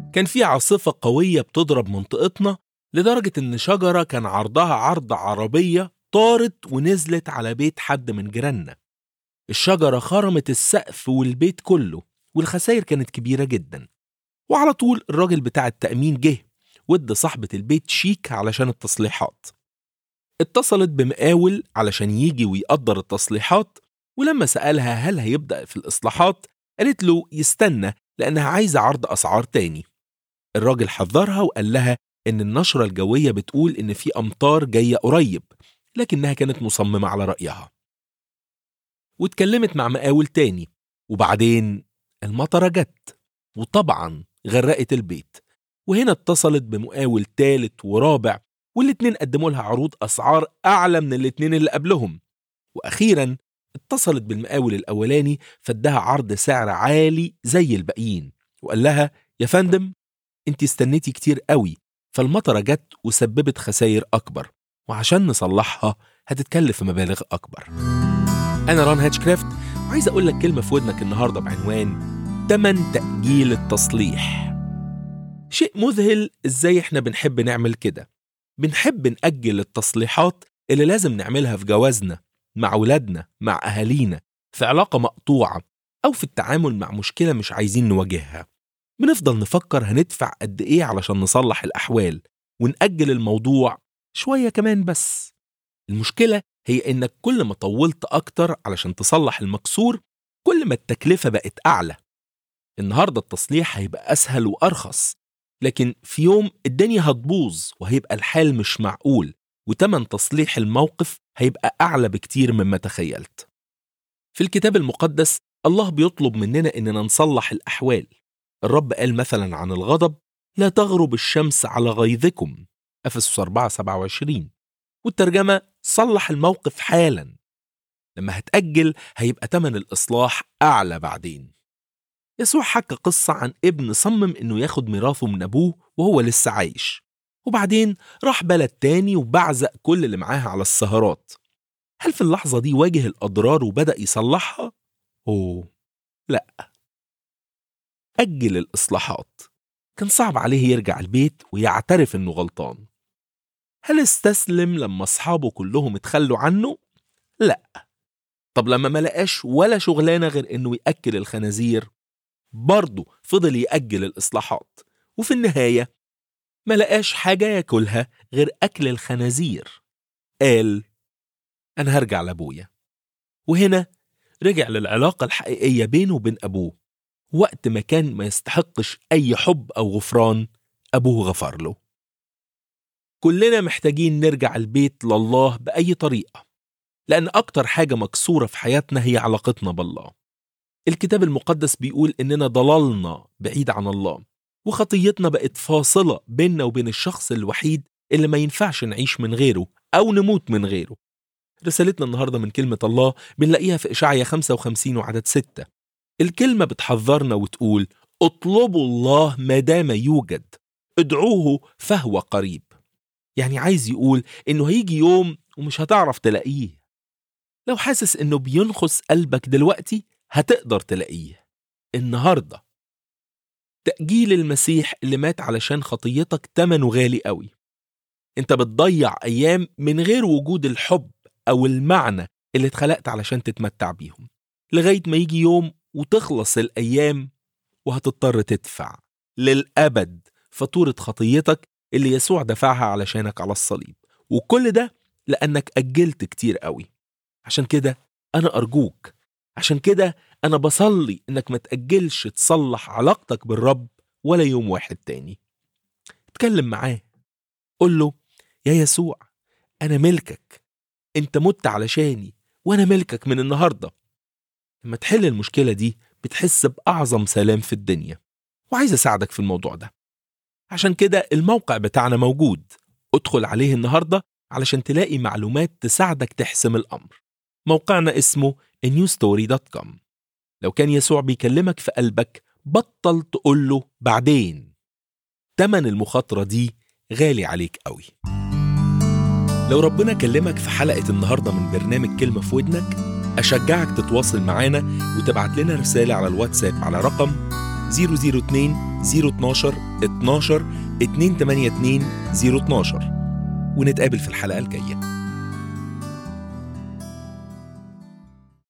كان في عاصفة قوية بتضرب منطقتنا لدرجة إن شجرة كان عرضها عرض عربية طارت ونزلت على بيت حد من جيراننا الشجرة خرمت السقف والبيت كله والخسائر كانت كبيرة جدا وعلى طول الراجل بتاع التأمين جه وادى صاحبة البيت شيك علشان التصليحات اتصلت بمقاول علشان يجي ويقدر التصليحات ولما سألها هل هيبدأ في الإصلاحات قالت له يستنى لأنها عايزة عرض أسعار تاني الراجل حذرها وقال لها إن النشرة الجوية بتقول إن في أمطار جاية قريب لكنها كانت مصممة على رأيها واتكلمت مع مقاول تاني وبعدين المطرة جت وطبعا غرقت البيت وهنا اتصلت بمقاول تالت ورابع والاتنين قدموا لها عروض أسعار أعلى من الاتنين اللي قبلهم وأخيرا اتصلت بالمقاول الأولاني فادها عرض سعر عالي زي الباقيين وقال لها يا فندم انت استنيتي كتير قوي فالمطرة جت وسببت خسائر أكبر وعشان نصلحها هتتكلف مبالغ أكبر أنا ران هاتشكرافت وعايز أقول لك كلمة في ودنك النهاردة بعنوان تمن تأجيل التصليح شيء مذهل إزاي إحنا بنحب نعمل كده بنحب نأجل التصليحات اللي لازم نعملها في جوازنا مع ولادنا مع أهالينا في علاقة مقطوعة أو في التعامل مع مشكلة مش عايزين نواجهها بنفضل نفكر هندفع قد إيه علشان نصلح الأحوال ونأجل الموضوع شوية كمان بس المشكلة هي إنك كل ما طولت أكتر علشان تصلح المكسور كل ما التكلفة بقت أعلى النهاردة التصليح هيبقى أسهل وأرخص لكن في يوم الدنيا هتبوظ وهيبقى الحال مش معقول وتمن تصليح الموقف هيبقى أعلى بكتير مما تخيلت في الكتاب المقدس الله بيطلب مننا إننا نصلح الأحوال الرب قال مثلا عن الغضب لا تغرب الشمس على غيظكم أفسس 4 27 والترجمة صلح الموقف حالا لما هتأجل هيبقى تمن الإصلاح أعلى بعدين يسوع حكى قصة عن ابن صمم إنه ياخد ميراثه من أبوه وهو لسه عايش وبعدين راح بلد تاني وبعزق كل اللي معاها على السهرات هل في اللحظة دي واجه الأضرار وبدأ يصلحها؟ أوه لأ أجل الإصلاحات كان صعب عليه يرجع البيت ويعترف إنه غلطان هل استسلم لما أصحابه كلهم اتخلوا عنه؟ لأ طب لما ما لقاش ولا شغلانة غير إنه يأكل الخنازير برضه فضل يأجل الإصلاحات وفي النهاية ما لقاش حاجة ياكلها غير أكل الخنازير قال أنا هرجع لأبويا وهنا رجع للعلاقة الحقيقية بينه وبين أبوه وقت ما كان ما يستحقش أي حب أو غفران أبوه غفر له كلنا محتاجين نرجع البيت لله بأي طريقة لأن أكتر حاجة مكسورة في حياتنا هي علاقتنا بالله الكتاب المقدس بيقول إننا ضللنا بعيد عن الله وخطيتنا بقت فاصلة بيننا وبين الشخص الوحيد اللي ما ينفعش نعيش من غيره أو نموت من غيره رسالتنا النهاردة من كلمة الله بنلاقيها في إشعيا 55 وعدد 6 الكلمة بتحذرنا وتقول اطلبوا الله ما دام يوجد ادعوه فهو قريب يعني عايز يقول إنه هيجي يوم ومش هتعرف تلاقيه لو حاسس إنه بينخس قلبك دلوقتي هتقدر تلاقيه النهارده تأجيل المسيح اللي مات علشان خطيتك تمنه غالي قوي انت بتضيع ايام من غير وجود الحب او المعنى اللي اتخلقت علشان تتمتع بيهم لغاية ما يجي يوم وتخلص الايام وهتضطر تدفع للأبد فاتورة خطيتك اللي يسوع دفعها علشانك على الصليب وكل ده لأنك أجلت كتير قوي عشان كده أنا أرجوك عشان كده أنا بصلي إنك ما تأجلش تصلح علاقتك بالرب ولا يوم واحد تاني اتكلم معاه قول له يا يسوع أنا ملكك أنت مت علشاني وأنا ملكك من النهاردة لما تحل المشكلة دي بتحس بأعظم سلام في الدنيا وعايز أساعدك في الموضوع ده عشان كده الموقع بتاعنا موجود ادخل عليه النهاردة علشان تلاقي معلومات تساعدك تحسم الأمر موقعنا اسمه newstory.com لو كان يسوع بيكلمك في قلبك بطل تقول له بعدين تمن المخاطرة دي غالي عليك قوي لو ربنا كلمك في حلقة النهاردة من برنامج كلمة في ودنك أشجعك تتواصل معانا وتبعت لنا رسالة على الواتساب على رقم 002 012 12 282 012 ونتقابل في الحلقة الجاية